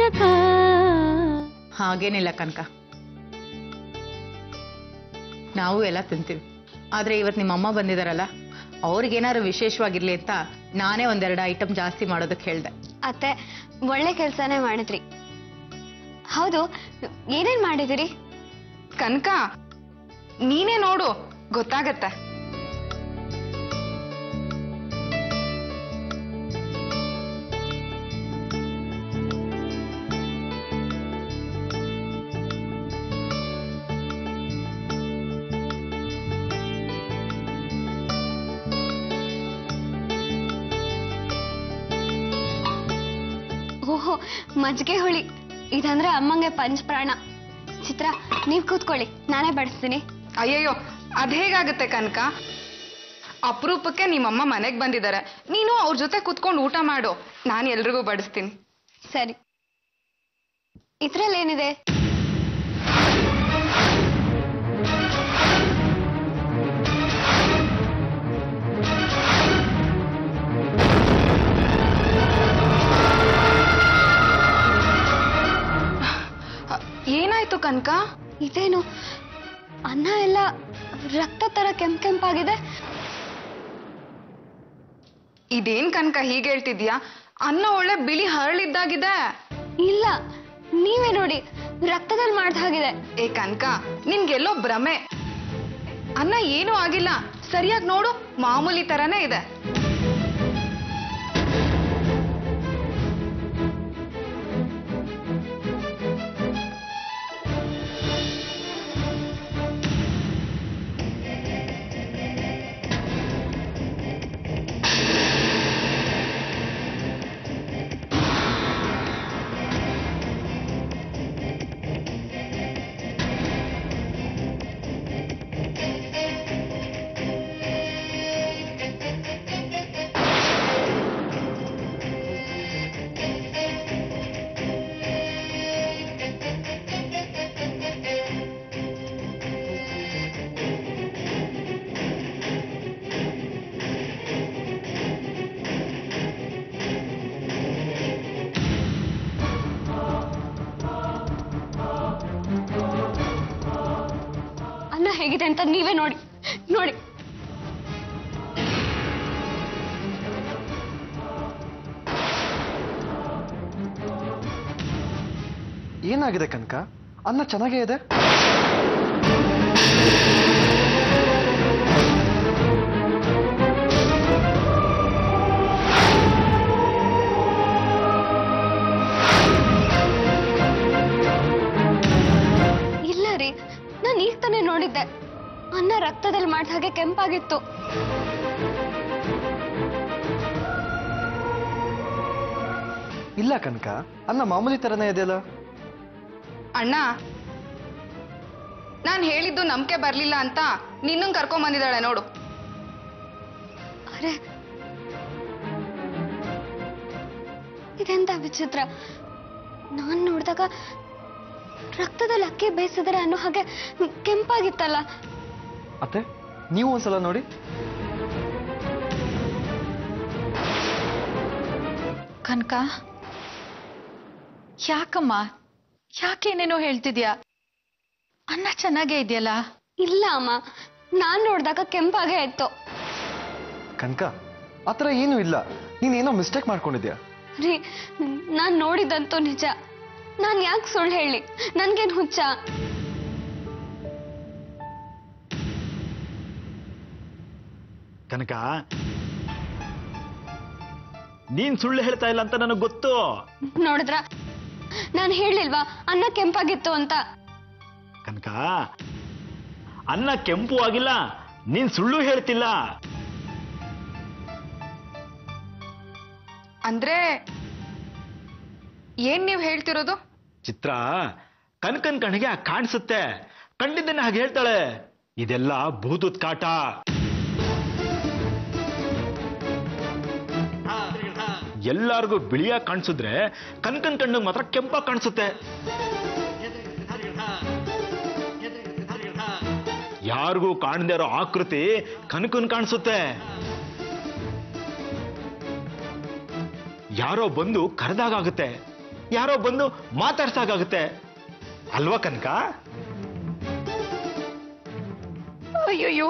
ಕನಕ ಹಾಗೇನಿಲ್ಲ ಕನಕ ನಾವು ಎಲ್ಲ ತಿಂತೀವಿ ಆದ್ರೆ ಇವತ್ತು ನಿಮ್ಮ ಅಮ್ಮ ಬಂದಿದಾರಲ್ಲ ಅವ್ರಿಗೇನಾದ್ರು ವಿಶೇಷವಾಗಿರ್ಲಿ ಅಂತ ನಾನೇ ಒಂದೆರಡು ಐಟಮ್ ಜಾಸ್ತಿ ಮಾಡೋದಕ್ಕೆ ಹೇಳ್ದೆ ಅತ್ತೆ ಒಳ್ಳೆ ಕೆಲಸನೇ ಮಾಡಿದ್ರಿ ಹೌದು ಏನೇನ್ ಮಾಡಿದಿರಿ ಕನಕ ನೀನೇ ನೋಡು ಗೊತ್ತಾಗತ್ತೆ ಓಹೋ ಮಜ್ಜಿಗೆ ಹುಳಿ ಇದಂದ್ರೆ ಅಮ್ಮಂಗೆ ಪಂಚ ಪ್ರಾಣ ಚಿತ್ರ ನೀವ್ ಕೂತ್ಕೊಳ್ಳಿ ನಾನೇ ಬಡಿಸ್ತೀನಿ ಅಯ್ಯಯ್ಯೋ ಅದ್ ಹೇಗಾಗತ್ತೆ ಕನಕ ಅಪರೂಪಕ್ಕೆ ನಿಮ್ಮಮ್ಮ ಮನೆಗ್ ಬಂದಿದ್ದಾರೆ ನೀನು ಅವ್ರ ಜೊತೆ ಕುತ್ಕೊಂಡು ಊಟ ಮಾಡು ನಾನು ಎಲ್ರಿಗೂ ಬಡಿಸ್ತೀನಿ ಸರಿ ಇದ್ರಲ್ಲಿ ಏನಿದೆ ಅ, ಏನಾಯ್ತು ಕನಕ ಇದೇನು ಅನ್ನ ಎಲ್ಲ ರಕ್ತ ತರ ಕೆಂಪ್ ಕೆಂಪಾಗಿದೆ ಇದೇನ್ ಕನಕ ಹೀಗೆ ಹೇಳ್ತಿದ್ಯಾ ಅನ್ನ ಒಳ್ಳೆ ಬಿಳಿ ಹರಳಿದ್ದಾಗಿದೆ ಇಲ್ಲ ನೀವೇ ನೋಡಿ ರಕ್ತದಲ್ಲಿ ಮಾಡ್ದ ಹಾಗಿದೆ ಏ ಕನಕ ನಿನ್ಗೆಲ್ಲೋ ಭ್ರಮೆ ಅನ್ನ ಏನೂ ಆಗಿಲ್ಲ ಸರಿಯಾಗಿ ನೋಡು ಮಾಮೂಲಿ ತರನೇ ಇದೆ ಅನ್ನ ಹೇಗಿದೆ ಅಂತ ನೀವೇ ನೋಡಿ ನೋಡಿ ಏನಾಗಿದೆ ಕನಕ ಅನ್ನ ಚೆನ್ನಾಗೇ ಇದೆ ಇಲ್ಲ ರೀ ನಾನು ಈಗ ತಾನೇ ನೋಡಿದ್ದೆ ಅನ್ನ ರಕ್ತದಲ್ಲಿ ಮಾಡ್ದ ಹಾಗೆ ಕೆಂಪಾಗಿತ್ತು ಇಲ್ಲ ಕನಕ ಅನ್ನ ಮಾಮೂಲಿ ತರನೇ ಇದೆಯಲ್ಲ ಅಣ್ಣ ನಾನ್ ಹೇಳಿದ್ದು ನಂಬಿಕೆ ಬರ್ಲಿಲ್ಲ ಅಂತ ನಿನ್ನಂಗ್ ಕರ್ಕೊಂಡ್ ಬಂದಿದ್ದಾಳೆ ನೋಡು ಅರೆ ಇದೆಂತ ವಿಚಿತ್ರ ನಾನ್ ನೋಡಿದಾಗ ರಕ್ತದಲ್ಲಿ ಅಕ್ಕಿ ಬೇಯಿಸಿದ್ರೆ ಅನ್ನೋ ಹಾಗೆ ಕೆಂಪಾಗಿತ್ತಲ್ಲ ಅತ್ತೆ ನೀವು ಒಂದ್ಸಲ ನೋಡಿ ಕನಕ ಯಾಕಮ್ಮ ಯಾಕೇನೇನೋ ಹೇಳ್ತಿದ್ಯಾ ಅನ್ನ ಚೆನ್ನಾಗೇ ಇದೆಯಲ್ಲ ಇಲ್ಲ ಅಮ್ಮ ನಾನ್ ನೋಡಿದಾಗ ಕೆಂಪಾಗೇ ಇತ್ತು ಕನಕ ಆ ಥರ ಏನೂ ಇಲ್ಲ ನೀನೇನೋ ಮಿಸ್ಟೇಕ್ ಮಾಡ್ಕೊಂಡಿದ್ಯಾ ರೀ ನಾನ್ ನೋಡಿದಂತೂ ನಿಜ ನಾನ್ ಯಾಕೆ ಸುಳ್ಳು ಹೇಳಿ ನನ್ಗೇನ್ ಹುಚ್ಚ ಕನಕ ನೀನ್ ಸುಳ್ಳು ಹೇಳ್ತಾ ಇಲ್ಲ ಅಂತ ನನಗೆ ಗೊತ್ತು ನೋಡಿದ್ರ ನಾನ್ ಹೇಳಿಲ್ವಾ ಅನ್ನ ಕೆಂಪಾಗಿತ್ತು ಅಂತ ಕನಕ ಅನ್ನ ಕೆಂಪು ಆಗಿಲ್ಲ ನೀನ್ ಸುಳ್ಳು ಹೇಳ್ತಿಲ್ಲ ಅಂದ್ರೆ ಏನ್ ನೀವ್ ಹೇಳ್ತಿರೋದು ಚಿತ್ರ ಕನಕನ್ ಕಣ್ಣಿಗೆ ಹಾಗ್ ಕಾಣಿಸುತ್ತೆ ಕಂಡಿದ್ದನ್ನ ಹಾಗೆ ಹೇಳ್ತಾಳೆ ಇದೆಲ್ಲ ಭೂತದ ಕಾಟ ಎಲ್ಲಾರ್ಗೂ ಬಿಳಿಯಾಗಿ ಕಾಣಿಸಿದ್ರೆ ಕನಕನ್ ಕಣ್ಣಿಗೆ ಮಾತ್ರ ಕೆಂಪಾಗಿ ಕಾಣಿಸುತ್ತೆ ಯಾರಿಗೂ ಕಾಣದೇ ಇರೋ ಆಕೃತಿ ಕನಕನ್ ಕಾಣಿಸುತ್ತೆ ಯಾರೋ ಬಂದು ಕರೆದಾಗುತ್ತೆ ಯಾರೋ ಬಂದು ಮಾತಾಡ್ಸಾಗುತ್ತೆ ಅಲ್ವಾ ಕನಕ ಅಯ್ಯಯ್ಯೋ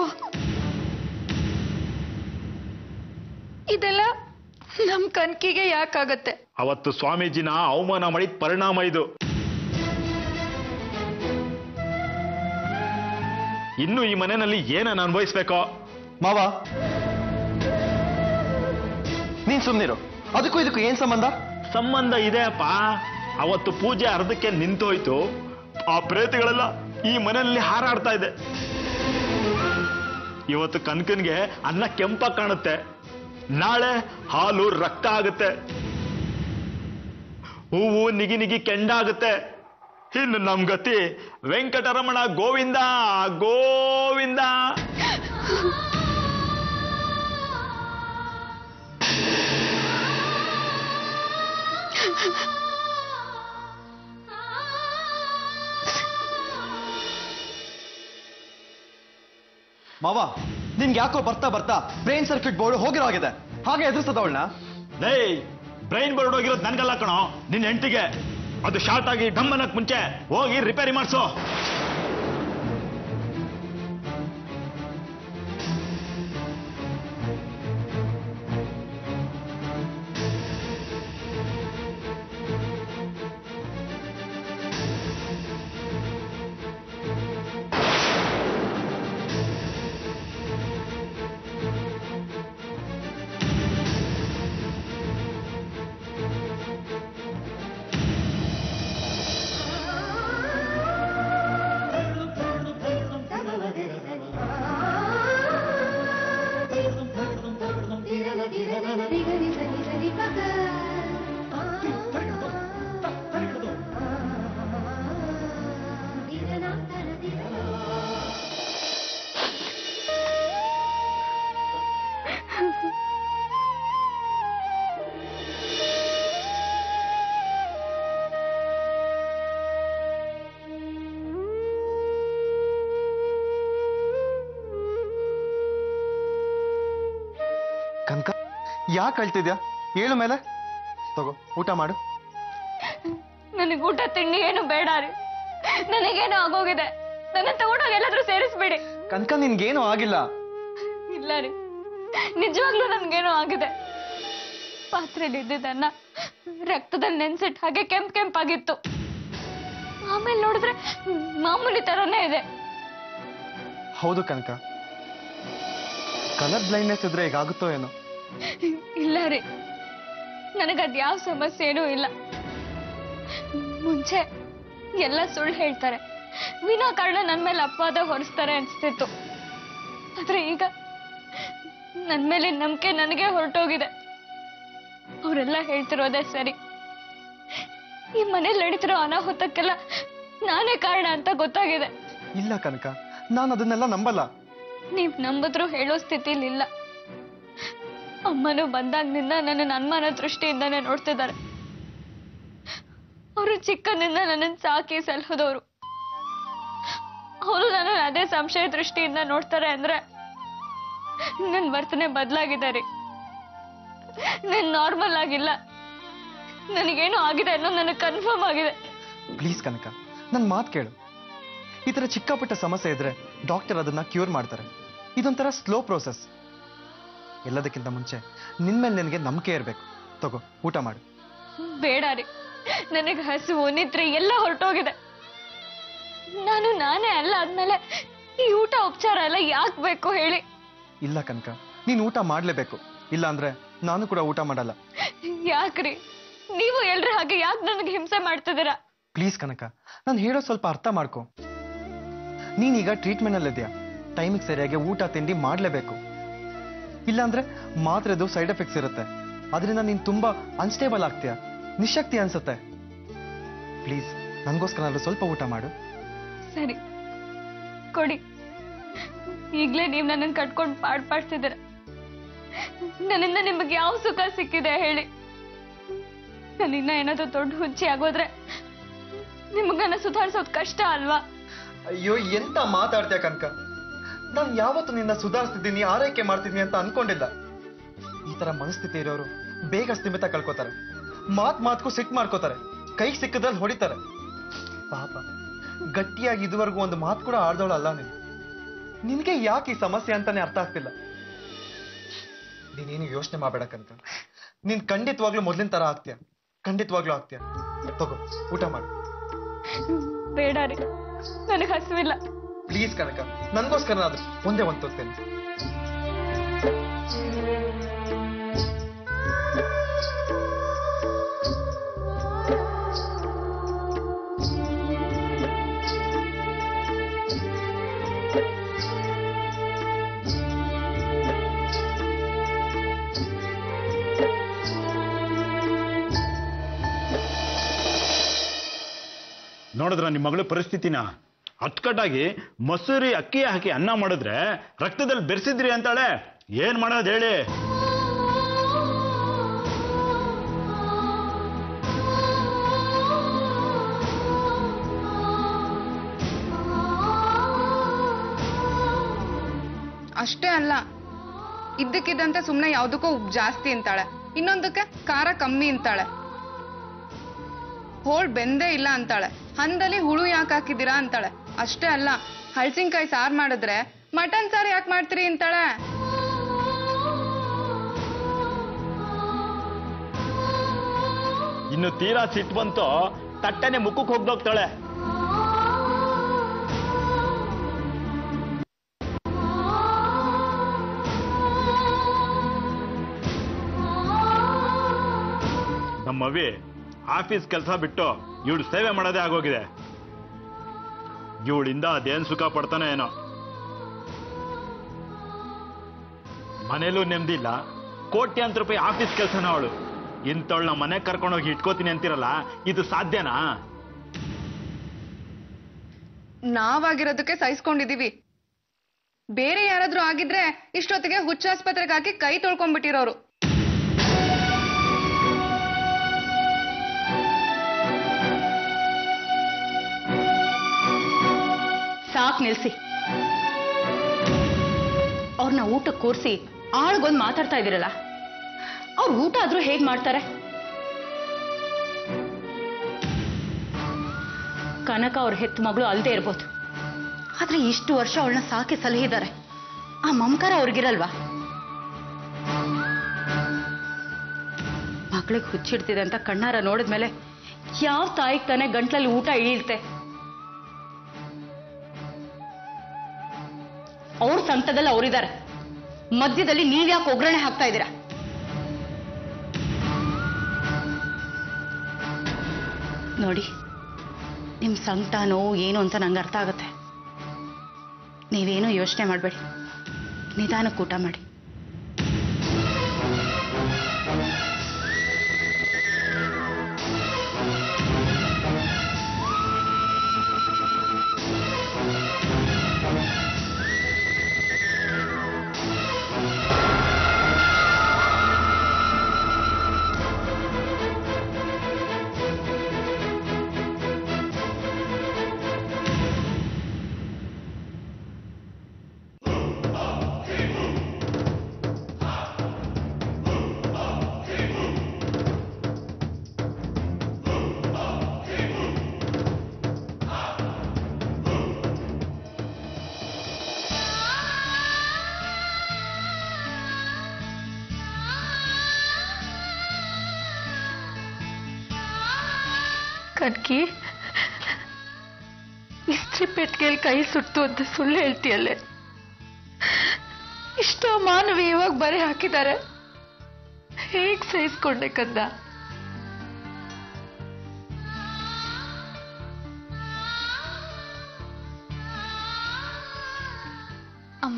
ಇದೆಲ್ಲ ನಮ್ ಕನ್ಕಿಗೆ ಯಾಕಾಗತ್ತೆ ಅವತ್ತು ಸ್ವಾಮೀಜಿನ ಅವಮಾನ ಮಾಡಿದ ಪರಿಣಾಮ ಇದು ಇನ್ನು ಈ ಮನೆಯಲ್ಲಿ ಏನನ್ನ ಅನುಭವಿಸ್ಬೇಕೋ ಮಾವ ನೀನ್ ಸುಮ್ನಿರು ಅದಕ್ಕೂ ಇದಕ್ಕೂ ಏನ್ ಸಂಬಂಧ ಸಂಬಂಧ ಇದೆ ಅಪ್ಪ ಅವತ್ತು ಪೂಜೆ ಅರ್ಧಕ್ಕೆ ನಿಂತೋಯ್ತು ಆ ಪ್ರೇತಗಳೆಲ್ಲ ಈ ಮನೆಯಲ್ಲಿ ಹಾರಾಡ್ತಾ ಇದೆ ಇವತ್ತು ಕನಕನ್ಗೆ ಅನ್ನ ಕೆಂಪ ಕಾಣುತ್ತೆ ನಾಳೆ ಹಾಲು ರಕ್ತ ಆಗುತ್ತೆ ಹೂವು ನಿಗಿ ನಿಗಿ ಕೆಂಡಾಗುತ್ತೆ ಇನ್ನು ನಮ್ ಗತಿ ವೆಂಕಟರಮಣ ಗೋವಿಂದ ಗೋವಿಂದ ಮಾವ ನಿನ್ಗೆ ಯಾಕೋ ಬರ್ತಾ ಬರ್ತಾ ಬ್ರೈನ್ ಸರ್ಕ್ಯೂಟ್ ಬೋರ್ಡ್ ಹೋಗಿರೋ ಆಗಿದೆ ಹಾಗೆ ಎದುರಿಸದ ಅವಳನ್ನ ಲೇ ಬ್ರೈನ್ ಬೋರ್ಡ್ ಹೋಗಿರೋದು ನನ್ಗಲ್ಲ ಕಣೋ ನಿನ್ನ ಹೆಂಡತಿಗೆ ಅದು ಶಾರ್ಟ್ ಆಗಿ ಡಮ್ ಅನ್ನಕ್ ಮುಂಚೆ ಹೋಗಿ ರಿಪೇರಿ ಮಾಡಿಸು ಕನಕ ಯಾಕೆ ಅಳ್ತಿದ್ಯಾ ಹೇಳು ಮೇಲೆ ತಗೋ ಊಟ ಮಾಡು ನನಗೆ ಊಟ ತಿಂಡಿ ಏನು ಬೇಡ ರೀ ನನಗೇನೋ ಆಗೋಗಿದೆ ನನ್ನ ತಗೊಂಡೋಗಿ ಎಲ್ಲಾದ್ರೂ ಸೇರಿಸ್ಬೇಡಿ ಕನಕ ನಿನ್ಗೇನು ಆಗಿಲ್ಲ ಇಲ್ಲ ರೀ ನಿಜವಾಗ್ಲೂ ನನ್ಗೇನೋ ಆಗಿದೆ ಪಾತ್ರೆಲಿ ಇದ್ದಿದ್ದನ್ನ ರಕ್ತದಲ್ಲಿ ನೆನ್ಸಿಟ್ಟು ಹಾಗೆ ಕೆಂಪ್ ಕೆಂಪಾಗಿತ್ತು ಆಮೇಲೆ ನೋಡಿದ್ರೆ ಮಾಮೂಲಿ ತರನೇ ಇದೆ ಹೌದು ಕನಕ ಕಲರ್ ಬ್ಲೈಂಡ್ನೆಸ್ ಇದ್ರೆ ಹೇಗಾಗುತ್ತೋ ಏನೋ ಇಲ್ಲ ರೀ ನನಗದ್ ಯಾವ ಸಮಸ್ಯೆನೂ ಇಲ್ಲ ಮುಂಚೆ ಎಲ್ಲ ಸುಳ್ಳು ಹೇಳ್ತಾರೆ ವಿನಾಕಾರಣ ನನ್ನ ಮೇಲೆ ಅಪವಾದ ಹೊರಿಸ್ತಾರೆ ಅನ್ಸ್ತಿತ್ತು ಆದ್ರೆ ಈಗ ನನ್ ಮೇಲೆ ನಂಬಿಕೆ ನನಗೆ ಹೊರಟೋಗಿದೆ ಅವರೆಲ್ಲ ಹೇಳ್ತಿರೋದೇ ಸರಿ ಈ ಮನೇಲಿ ನಡೀತಿರೋ ಅನಾಹುತಕ್ಕೆಲ್ಲ ನಾನೇ ಕಾರಣ ಅಂತ ಗೊತ್ತಾಗಿದೆ ಇಲ್ಲ ಕನಕ ನಾನು ಅದನ್ನೆಲ್ಲ ನಂಬಲ್ಲ ನೀವ್ ನಂಬಿದ್ರು ಹೇಳೋ ಸ್ಥಿತಿಲಿ ಇಲ್ಲ ಅಮ್ಮನು ಬಂದಾಗ್ನಿಂದ ನನ್ನ ಅನುಮಾನ ದೃಷ್ಟಿಯಿಂದಾನೇ ನೋಡ್ತಿದ್ದಾರೆ ಅವರು ಚಿಕ್ಕಂದಿಂದ ನನ್ನನ್ನು ಸಾಕಿ ಸಲಹದವರು ಅವರು ನನ್ನ ಅದೇ ಸಂಶಯ ದೃಷ್ಟಿಯಿಂದ ನೋಡ್ತಾರೆ ಅಂದ್ರೆ ನನ್ನ ವರ್ತನೆ ಬದಲಾಗಿದೆ ರೀ ನಾನು ನಾರ್ಮಲ್ ಆಗಿಲ್ಲ ನನಗೇನೋ ಆಗಿದೆ ಅನ್ನೋದು ನನಗೆ ಕನ್ಫರ್ಮ್ ಆಗಿದೆ ಪ್ಲೀಸ್ ಕನಕ ನನ್ನ ಮಾತು ಕೇಳು ಈ ಥರ ಚಿಕ್ಕ ಪುಟ್ಟ ಸಮಸ್ಯೆ ಇದ್ರೆ ಡಾಕ್ಟರ್ ಅದನ್ನ ಕ್ಯೂರ್ ಮಾಡ್ತಾರೆ ಇದೊಂಥರ ಸ್ಲೋ ಪ್ರೋಸೆಸ್ ಎಲ್ಲದಕ್ಕಿಂತ ಮುಂಚೆ ನಿನ್ಮೇಲೆ ನಿನಗೆ ನಂಬಿಕೆ ಇರಬೇಕು ತಗೋ ಊಟ ಮಾಡು ಬೇಡ ರೀ ನನಗೆ ಹಸಿವು ನಿದ್ರೆ ಎಲ್ಲ ಹೊರಟೋಗಿದೆ ನಾನು ನಾನೇ ಅಲ್ಲ ಆದ್ಮೇಲೆ ಈ ಊಟ ಉಪಚಾರ ಎಲ್ಲ ಯಾಕೆ ಬೇಕು ಹೇಳಿ ಇಲ್ಲ ಕನಕ ನೀನು ಊಟ ಮಾಡಲೇಬೇಕು ಇಲ್ಲ ಅಂದ್ರೆ ನಾನು ಕೂಡ ಊಟ ಮಾಡಲ್ಲ ಯಾಕ್ರಿ ನೀವು ಎಲ್ರ ಹಾಗೆ ಯಾಕೆ ನನಗೆ ಹಿಂಸೆ ಮಾಡ್ತಿದ್ದೀರಾ ಪ್ಲೀಸ್ ಕನಕ ನಾನು ಹೇಳೋ ಸ್ವಲ್ಪ ಅರ್ಥ ಮಾಡ್ಕೊ ನೀನೀಗ ಟ್ರೀಟ್ಮೆಂಟ್ ಅಲ್ಲಿದ್ಯಾ ಟೈಮಿಗೆ ಸರಿಯಾಗಿ ಊಟ ತಿಂಡಿ ಮಾಡಲೇಬೇಕು ಇಲ್ಲಾಂದ್ರೆ ಮಾತ್ರೆದು ಸೈಡ್ ಎಫೆಕ್ಟ್ಸ್ ಇರುತ್ತೆ ಅದರಿಂದ ನೀನು ತುಂಬಾ ಅನ್ಸ್ಟೇಬಲ್ ಆಗ್ತೀಯ ನಿಶಕ್ತಿ ಅನ್ಸುತ್ತೆ ಪ್ಲೀಸ್ ನನಗೋಸ್ಕರ ಸ್ವಲ್ಪ ಊಟ ಮಾಡು ಸರಿ ಕೊಡಿ ಈಗ್ಲೇ ನೀವು ನನ್ನನ್ನು ಕಟ್ಕೊಂಡು ಪಾಡ್ ಪಾಡ್ತಿದ್ದೀರ ನನ್ನಿಂದ ನಿಮಗೆ ಯಾವ ಸುಖ ಸಿಕ್ಕಿದೆ ಹೇಳಿ ನನ್ನಿನ್ನ ಏನಾದ್ರೂ ದೊಡ್ಡ ಹುಚ್ಚಿ ಆಗೋದ್ರೆ ನಿಮಗನ್ನ ಸುಧಾರಿಸೋದು ಕಷ್ಟ ಅಲ್ವಾ ಅಯ್ಯೋ ಎಂತ ಮಾತಾಡ್ತೀಯ ಕನಕ ನಾನು ಯಾವತ್ತು ನಿನ್ನ ಸುಧಾರಿಸ್ತಿದ್ದೀನಿ ಆರೈಕೆ ಮಾಡ್ತಿದ್ದೀನಿ ಅಂತ ಅನ್ಕೊಂಡಿಲ್ಲ ಈ ತರ ಮನಸ್ಥಿತಿ ಇರೋರು ಬೇಗ ಸ್ಥಿಮಿತ ಕಳ್ಕೊತಾರೆ ಮಾತ್ ಮಾತ್ಗೂ ಸಿಟ್ ಮಾಡ್ಕೋತಾರೆ ಕೈಗೆ ಸಿಕ್ಕದಲ್ಲಿ ಹೊಡಿತಾರೆ ಪಾಪ ಗಟ್ಟಿಯಾಗಿ ಇದುವರೆಗೂ ಒಂದು ಮಾತು ಕೂಡ ಆಡ್ದವಳಲ್ಲ ನೀನು ನಿನಗೆ ಯಾಕೆ ಈ ಸಮಸ್ಯೆ ಅಂತಾನೆ ಅರ್ಥ ಆಗ್ತಿಲ್ಲ ನೀನೇನು ಯೋಚನೆ ಮಾಡ್ಬೇಡ ಕನಕ ನೀನ್ ಖಂಡಿತವಾಗ್ಲೂ ಮೊದ್ಲಿನ ತರ ಆಗ್ತೀಯ ಖಂಡಿತವಾಗ್ಲೂ ಆಗ್ತೀಯ ತಗೋ ಊಟ ಮಾಡು ಬೇಡ ರೀ ನನಗೆ ಹಸುವಿಲ್ಲ ಪ್ಲೀಸ್ ಕನಕ ನನ್ಗೋಸ್ಕರನಾದ್ರೂ ಒಂದೇ ಒಂದು ತೋರ್ತೇನೆ ನೋಡಿದ್ರ ನಿಮ್ಮ ಮಗಳ ಪರಿಸ್ಥಿತಿನ ಅಚ್ಚುಕಟ್ಟಾಗಿ ಮಸೂರಿ ಅಕ್ಕಿ ಹಾಕಿ ಅನ್ನ ಮಾಡಿದ್ರೆ ರಕ್ತದಲ್ಲಿ ಬೆರೆಸಿದ್ರಿ ಅಂತಾಳೆ ಏನ್ ಮಾಡೋದು ಹೇಳಿ ಅಷ್ಟೇ ಅಲ್ಲ ಇದ್ದಕ್ಕಿದ್ದಂತೆ ಸುಮ್ಮನೆ ಯಾವುದಕ್ಕೋ ಉಪ್ಪು ಜಾಸ್ತಿ ಅಂತಾಳೆ ಇನ್ನೊಂದಕ್ಕೆ ಖಾರ ಕಮ್ಮಿ ಅಂತಾಳೆ ಹೋಳ್ ಬೆಂದೇ ಇಲ್ಲ ಅಂತಾಳೆ ಹಂದಲ್ಲಿ ಹುಳು ಯಾಕೆ ಹಾಕಿದ್ದೀರಾ ಅಂತಾಳೆ ಅಷ್ಟೇ ಅಲ್ಲ ಹಳ್ಸಿನ್ಕಾಯಿ ಸಾರು ಮಾಡಿದ್ರೆ ಮಟನ್ ಸಾರು ಯಾಕೆ ಮಾಡ್ತೀರಿ ಅಂತಾಳೆ ಇನ್ನು ತೀರಾ ಸಿಟ್ಟು ಬಂತು ತಟ್ಟನೆ ಮುಖಕ್ಕೆ ಹೋಗ್ದೋಗ್ತಾಳೆ ನಮ್ಮವಿ ಆಫೀಸ್ ಕೆಲಸ ಬಿಟ್ಟು ಇವಳು ಸೇವೆ ಮಾಡೋದೇ ಆಗೋಗಿದೆ ಇವಳಿಂದ ಅದೇನ್ ಸುಖ ಪಡ್ತಾನೆ ಏನೋ ಮನೇಲೂ ನೆಮ್ಮದಿಲ್ಲ ಕೋಟ್ಯಾಂತರ ರೂಪಾಯಿ ಆಫೀಸ್ ಕೆಲಸನ ಅವಳು ಇಂಥವಳನ್ನ ಮನೆ ಕರ್ಕೊಂಡೋಗಿ ಇಟ್ಕೋತೀನಿ ಅಂತಿರಲ್ಲ ಇದು ಸಾಧ್ಯನಾ ನಾವಾಗಿರೋದಕ್ಕೆ ಸಹಿಸ್ಕೊಂಡಿದೀವಿ ಬೇರೆ ಯಾರಾದ್ರೂ ಆಗಿದ್ರೆ ಇಷ್ಟೊತ್ತಿಗೆ ಹುಚ್ಚಾಸ್ಪತ್ರೆಗೆ ಹಾಕಿ ಕೈ ತೊಳ್ಕೊಂಡ್ಬಿಟ್ಟಿರೋರು ಸಾಕ್ ನಿಲ್ಸಿ ಅವ್ರನ್ನ ಊಟಕ್ಕೆ ಕೂರಿಸಿ ಆಳ್ಗೊಂದು ಮಾತಾಡ್ತಾ ಇದ್ದೀರಲ್ಲ ಅವ್ರು ಊಟ ಆದ್ರೂ ಹೇಗ್ ಮಾಡ್ತಾರೆ ಕನಕ ಅವ್ರ ಹೆತ್ತ ಮಗಳು ಅಲ್ದೇ ಇರ್ಬೋದು ಆದ್ರೆ ಇಷ್ಟು ವರ್ಷ ಅವಳನ್ನ ಸಾಕಿ ಸಲಹಿದ್ದಾರೆ ಆ ಮಮಕಾರ ಅವ್ರಿಗಿರಲ್ವಾ ಮಗಳಿಗೆ ಹುಚ್ಚಿಡ್ತಿದೆ ಅಂತ ಕಣ್ಣಾರ ನೋಡಿದ್ಮೇಲೆ ಯಾವ ತಾಯಿಗೆ ತಾನೇ ಗಂಟ್ಲಲ್ಲಿ ಊಟ ಇಳಿಯುತ್ತೆ ಅವ್ರ ಸಂಕಟದಲ್ಲಿ ಅವರಿದ್ದಾರೆ ಮಧ್ಯದಲ್ಲಿ ನೀವ್ಯಾಕೆ ಒಗ್ಗರಣೆ ಹಾಕ್ತಾ ಇದ್ದೀರಾ ನೋಡಿ ನಿಮ್ ಸಂಕಟ ನೋವು ಏನು ಅಂತ ನಂಗೆ ಅರ್ಥ ಆಗುತ್ತೆ ನೀವೇನು ಯೋಚನೆ ಮಾಡಬೇಡಿ ನಿಧಾನಕ್ಕೆ ಊಟ ಮಾಡಿ ಕನ್ಕಿ ಇಸ್ತ್ರಿ ಪೆಟ್ಟಿಗೆಯಲ್ಲಿ ಕೈ ಸುಟ್ಟು ಅಂತ ಸುಳ್ಳು ಹೇಳ್ತೀಯಲ್ಲೇ ಇಷ್ಟೋ ಮಾನವೀಯವಾಗಿ ಬರೆ ಹಾಕಿದ್ದಾರೆ ಹೇಗ್ ಸಹಿಸ್ಕೊಂಡೆ ಕಂದ ಅಮ್ಮ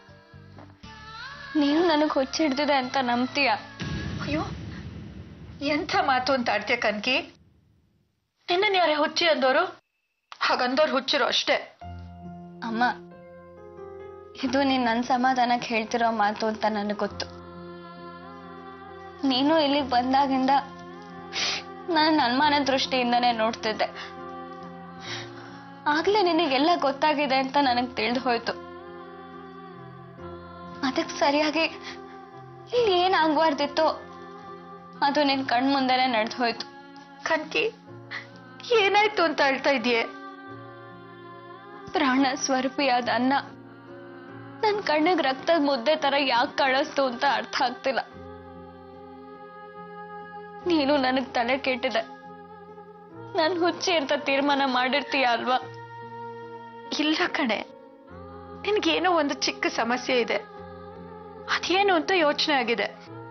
ನೀನು ನನಗೆ ಹೊಚ್ಚಿಡ್ದಿದೆ ಅಂತ ನಂಬ್ತೀಯ ಅಯ್ಯೋ ಎಂಥ ಮಾತು ಅಂತ ಆಡ್ತೀಯ ಕನ್ಕಿ ನಿನ್ನನ್ ಯಾರೇ ಹುಚ್ಚಿ ಅಂದೋರು ಹಾಗಂದೋರು ಹುಚ್ಚಿರೋ ಅಷ್ಟೇ ಅಮ್ಮ ಇದು ನೀನ್ ನನ್ನ ಸಮಾಧಾನಕ್ಕೆ ಹೇಳ್ತಿರೋ ಮಾತು ಅಂತ ನನಗೆ ಗೊತ್ತು ನೀನು ಇಲ್ಲಿಗೆ ಬಂದಾಗಿಂದ ನಾನು ಅನುಮಾನ ದೃಷ್ಟಿಯಿಂದನೇ ನೋಡ್ತಿದ್ದೆ ಆಗ್ಲೇ ನಿನಗೆಲ್ಲ ಗೊತ್ತಾಗಿದೆ ಅಂತ ನನಗೆ ತಿಳಿದು ಹೋಯ್ತು ಅದಕ್ಕೆ ಸರಿಯಾಗಿ ಇಲ್ಲಿ ಏನಾಗ್ಬಾರ್ದಿತ್ತು ಅದು ನಿನ್ ಕಣ್ ಮುಂದೆನೆ ನಡೆದು ಹೋಯ್ತು ಕನ್ಕಿ ಏನಾಯ್ತು ಅಂತ ಹೇಳ್ತಾ ಇದೆಯೇ ಪ್ರಾಣ ಸ್ವರೂಪಿಯಾದ ಅನ್ನ ನನ್ ಕಣ್ಣಿಗೆ ರಕ್ತದ ಮುದ್ದೆ ತರ ಯಾಕೆ ಕಳಿಸ್ತು ಅಂತ ಅರ್ಥ ಆಗ್ತಿಲ್ಲ ನೀನು ನನಗ್ ತಲೆ ಕೆಟ್ಟಿದೆ ನನ್ ಹುಚ್ಚಿ ಅಂತ ತೀರ್ಮಾನ ಮಾಡಿರ್ತೀಯ ಅಲ್ವಾ ಇಲ್ಲ ಕಣೆ ನಿನ್ಗೇನೋ ಒಂದು ಚಿಕ್ಕ ಸಮಸ್ಯೆ ಇದೆ ಅದೇನು ಅಂತ ಯೋಚನೆ ಆಗಿದೆ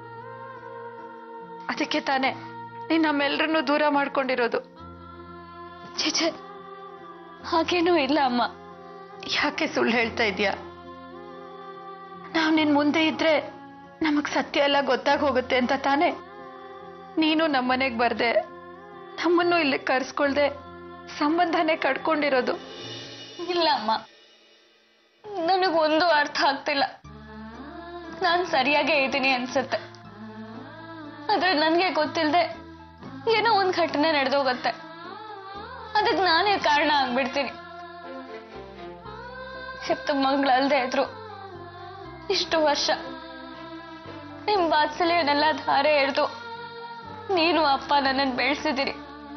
ಅದಕ್ಕೆ ತಾನೇ ನೀನ್ ನಮ್ಮೆಲ್ರನ್ನೂ ದೂರ ಮಾಡ್ಕೊಂಡಿರೋದು ಛೆ ಹಾಗೇನೂ ಇಲ್ಲ ಅಮ್ಮ ಯಾಕೆ ಸುಳ್ಳು ಹೇಳ್ತಾ ಇದೀಯ ನಾವು ನಿನ್ ಮುಂದೆ ಇದ್ರೆ ನಮಗ್ ಸತ್ಯ ಎಲ್ಲ ಗೊತ್ತಾಗ ಹೋಗುತ್ತೆ ಅಂತ ತಾನೇ ನೀನು ನಮ್ಮನೆಗ್ ಬರ್ದೆ ನಮ್ಮನ್ನು ಇಲ್ಲಿ ಕರ್ಸ್ಕೊಳ್ದೆ ಸಂಬಂಧನೇ ಕಡ್ಕೊಂಡಿರೋದು ಇಲ್ಲ ಅಮ್ಮ ನನಗೊಂದು ಅರ್ಥ ಆಗ್ತಿಲ್ಲ ನಾನ್ ಸರಿಯಾಗೇ ಇದ್ದೀನಿ ಅನ್ಸುತ್ತೆ ಆದ್ರೆ ನನ್ಗೆ ಗೊತ್ತಿಲ್ಲದೆ ಏನೋ ಒಂದ್ ಘಟನೆ ನಡೆದೋಗತ್ತೆ ಅದಕ್ಕೆ ನಾನೇ ಕಾರಣ ಆಗ್ಬಿಡ್ತೀನಿ ಹೆತ್ತ ಮಗಳಲ್ದೆ ಇದ್ರು ಇಷ್ಟು ವರ್ಷ ನಿಮ್ ಬಾತ್ಸಲ್ಯವನ್ನೆಲ್ಲ ಧಾರೆ ಎರೆದು ನೀನು ಅಪ್ಪ ನನ್ನನ್ನು ಬೆಳೆಸಿದಿರಿ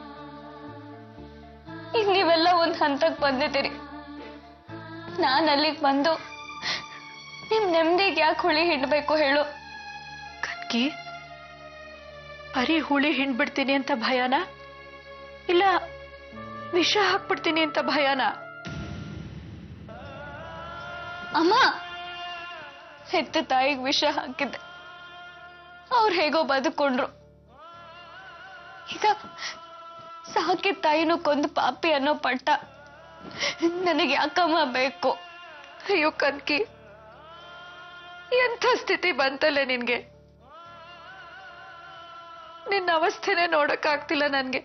ಈಗ ನೀವೆಲ್ಲ ಒಂದ್ ಹಂತಕ್ ಬಂದಿದ್ದೀರಿ ನಾನ್ ಅಲ್ಲಿಗೆ ಬಂದು ನಿಮ್ ನೆಮ್ಮದಿಗೆ ಯಾಕೆ ಹುಳಿ ಹಿಡ್ಬೇಕು ಹೇಳು ಕನ್ಕಿ ಬರೀ ಹುಳಿ ಹಿಂಡ್ಬಿಡ್ತೀನಿ ಅಂತ ಭಯನಾ ಇಲ್ಲ ವಿಷ ಹಾಕ್ಬಿಡ್ತೀನಿ ಅಂತ ಭಯನಾ ಅಮ್ಮ ಹೆತ್ತ ತಾಯಿಗೆ ವಿಷ ಹಾಕಿದ್ದೆ ಅವ್ರು ಹೇಗೋ ಬದುಕೊಂಡ್ರು ಈಗ ಸಾಕಿದ ತಾಯಿನೂ ಕೊಂದು ಪಾಪಿ ಅನ್ನೋ ಪಟ್ಟ ನನಗೆ ಯಾಕಮ್ಮ ಬೇಕು ಅಯ್ಯೋ ಕನ್ಕಿ ಎಂಥ ಸ್ಥಿತಿ ಬಂತಲ್ಲೇ ನಿನ್ಗೆ ನಿನ್ನ ಅವಸ್ಥೆನೆ ನೋಡಕ್ಕಾಗ್ತಿಲ್ಲ ನನ್ಗೆ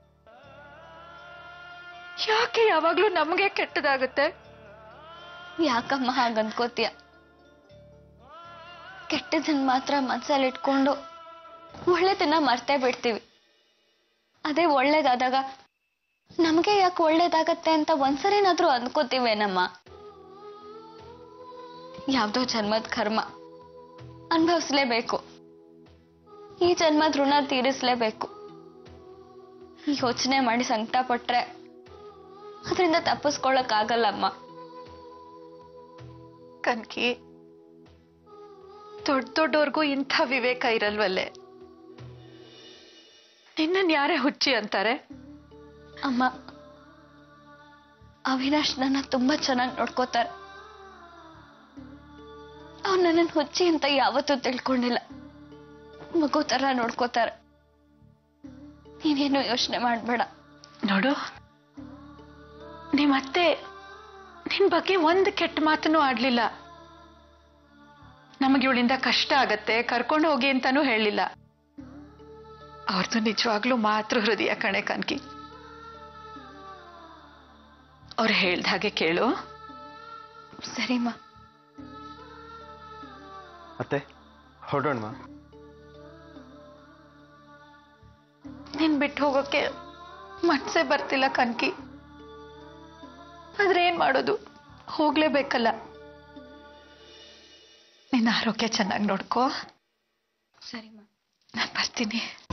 ಯಾಕೆ ಯಾವಾಗ್ಲೂ ನಮ್ಗೆ ಕೆಟ್ಟದಾಗುತ್ತೆ ಯಾಕಮ್ಮ ಹಾಗಂದ್ಕೋತೀಯ ಕೆಟ್ಟದನ್ನ ಮಾತ್ರ ಮನ್ಸಲ್ಲಿ ಇಟ್ಕೊಂಡು ಒಳ್ಳೆದನ್ನ ಮರ್ತೇ ಬಿಡ್ತೀವಿ ಅದೇ ಒಳ್ಳೇದಾದಾಗ ನಮಗೆ ಯಾಕೆ ಒಳ್ಳೇದಾಗತ್ತೆ ಅಂತ ಒಂದ್ಸರಿನಾದ್ರೂ ಅನ್ಕೋತೀವೇನಮ್ಮ ಯಾವ್ದೋ ಜನ್ಮದ ಕರ್ಮ ಅನುಭವಿಸ್ಲೇಬೇಕು ಈ ಜನ್ಮದ ಋಣ ತೀರಿಸ್ಲೇಬೇಕು ಈ ಯೋಚನೆ ಮಾಡಿ ಸಂಕಟ ಪಟ್ರೆ ಅದರಿಂದ ತಪ್ಪಿಸ್ಕೊಳಕ್ಕಾಗಲ್ಲಮ್ಮ ಕನ್ಕಿ ದೊಡ್ಡ ದೊಡ್ಡವ್ರಿಗೂ ಇಂಥ ವಿವೇಕ ಇರಲ್ವಲ್ಲೇ ನಿನ್ನನ್ ಯಾರೇ ಹುಚ್ಚಿ ಅಂತಾರೆ ಅಮ್ಮ ಅವಿನಾಶ್ ನನ್ನ ತುಂಬಾ ಚೆನ್ನಾಗಿ ನೋಡ್ಕೋತಾರೆ ಅವ್ರು ನನ್ನನ್ನು ಹುಚ್ಚಿ ಅಂತ ಯಾವತ್ತೂ ತಿಳ್ಕೊಂಡಿಲ್ಲ ಮಗು ತರ ನೋಡ್ಕೋತಾರೆ ನೀನೇನು ಯೋಚನೆ ಮಾಡ್ಬೇಡ ನೋಡು ನಿಮ್ಮತ್ತೆ ನಿನ್ ಬಗ್ಗೆ ಒಂದು ಕೆಟ್ಟ ಮಾತನ್ನು ಆಡ್ಲಿಲ್ಲ ನಮಗೆ ಇವಳಿಂದ ಕಷ್ಟ ಆಗತ್ತೆ ಕರ್ಕೊಂಡು ಹೋಗಿ ಅಂತಾನೂ ಹೇಳಿಲ್ಲ ಅವ್ರದ್ದು ನಿಜವಾಗ್ಲೂ ಮಾತೃ ಹೃದಯ ಕಣೆ ಕನ್ಕಿ ಅವ್ರು ಹೇಳ್ದ ಹಾಗೆ ಕೇಳು ಸರಿಮ್ಮ ಅತ್ತೆ ಹೊರಡೋಣವಾ ನೀನ್ ಬಿಟ್ಟು ಹೋಗೋಕೆ ಮನ್ಸೇ ಬರ್ತಿಲ್ಲ ಕನ್ಕಿ ಆದ್ರೆ ಏನ್ ಮಾಡೋದು ಹೋಗ್ಲೇಬೇಕಲ್ಲ ನಿನ್ನ ಆರೋಗ್ಯ ಚೆನ್ನಾಗಿ ನೋಡ್ಕೋ ಸರಿಮ್ಮ ನಾನು ಬರ್ತೀನಿ